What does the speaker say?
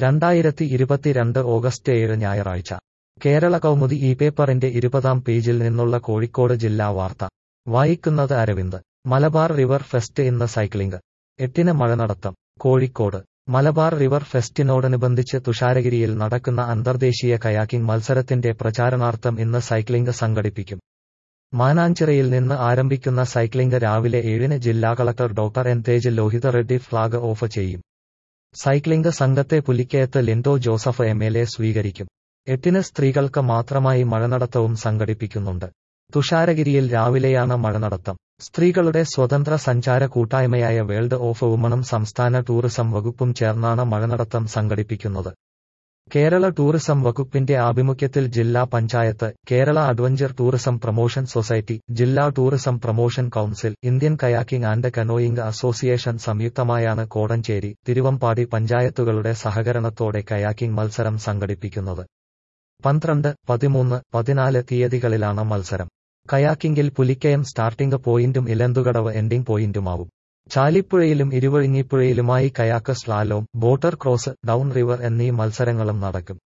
രണ്ടായിരത്തി ഇരുപത്തിരണ്ട് ഓഗസ്റ്റ് ഏഴ് ഞായറാഴ്ച കേരള കൗമുദി ഈ പേപ്പറിന്റെ ഇരുപതാം പേജിൽ നിന്നുള്ള കോഴിക്കോട് ജില്ലാ വാർത്ത വായിക്കുന്നത് അരവിന്ദ് മലബാർ റിവർ ഫെസ്റ്റ് ഇന്ന് സൈക്ലിംഗ് എട്ടിന് മഴ നടത്തം കോഴിക്കോട് മലബാർ റിവർ ഫെസ്റ്റിനോടനുബന്ധിച്ച് തുഷാരഗിരിയിൽ നടക്കുന്ന അന്തർദേശീയ കയാക്കിംഗ് മത്സരത്തിന്റെ പ്രചാരണാർത്ഥം ഇന്ന് സൈക്ലിംഗ് സംഘടിപ്പിക്കും മാനാഞ്ചിറയിൽ നിന്ന് ആരംഭിക്കുന്ന സൈക്ലിംഗ് രാവിലെ ഏഴിന് ജില്ലാ collector doctor N Tej Lohitha Reddy flag off ചെയ്യും സൈക്ലിംഗ് സംഘത്തെ പുലിക്കയത്ത് Linto Joseph M L A സ്വീകരിക്കും എട്ടിന് സ്ത്രീകൾക്ക് മാത്രമായി മഴനടത്തവും സംഘടിപ്പിക്കുന്നുണ്ട് തുഷാരഗിരിയിൽ രാവിലെയാണ് മഴനടത്തം സ്ത്രീകളുടെ സ്വതന്ത്ര സഞ്ചാര കൂട്ടായ്മയായ വേൾഡ് ഓഫ് വുമണും സംസ്ഥാന ടൂറിസം വകുപ്പും ചേർന്നാണ് മഴനടത്തം സംഘടിപ്പിക്കുന്നത് കേരള ടൂറിസം വകുപ്പിന്റെ ആഭിമുഖ്യത്തിൽ ജില്ലാ panchayat Kerala adventure tourism promotion society ജില്ലാ tourism promotion council Indian kayaking and canoeing association സംയുക്തമായാണ് കോടഞ്ചേരി തിരുവമ്പാടി പഞ്ചായത്തുകളുടെ സഹകരണത്തോടെ കയാക്കിംഗ് മത്സരം സംഘടിപ്പിക്കുന്നത് പന്ത്രണ്ട് പതിമൂന്ന് പതിനാല് തീയതികളിലാണ് മത്സരം കയാക്കിംഗിൽ പുലിക്കയം സ്റ്റാർട്ടിംഗ് പോയിന്റും ഇലന്തുകടവ് എൻഡിംഗ് പോയിന്റുമാവും ചാലിപ്പുഴയിലും ഇരുവഴിഞ്ഞിപ്പുഴയിലുമായി kayak slalom boater cross down river എന്നീ മത്സരങ്ങളും നടക്കും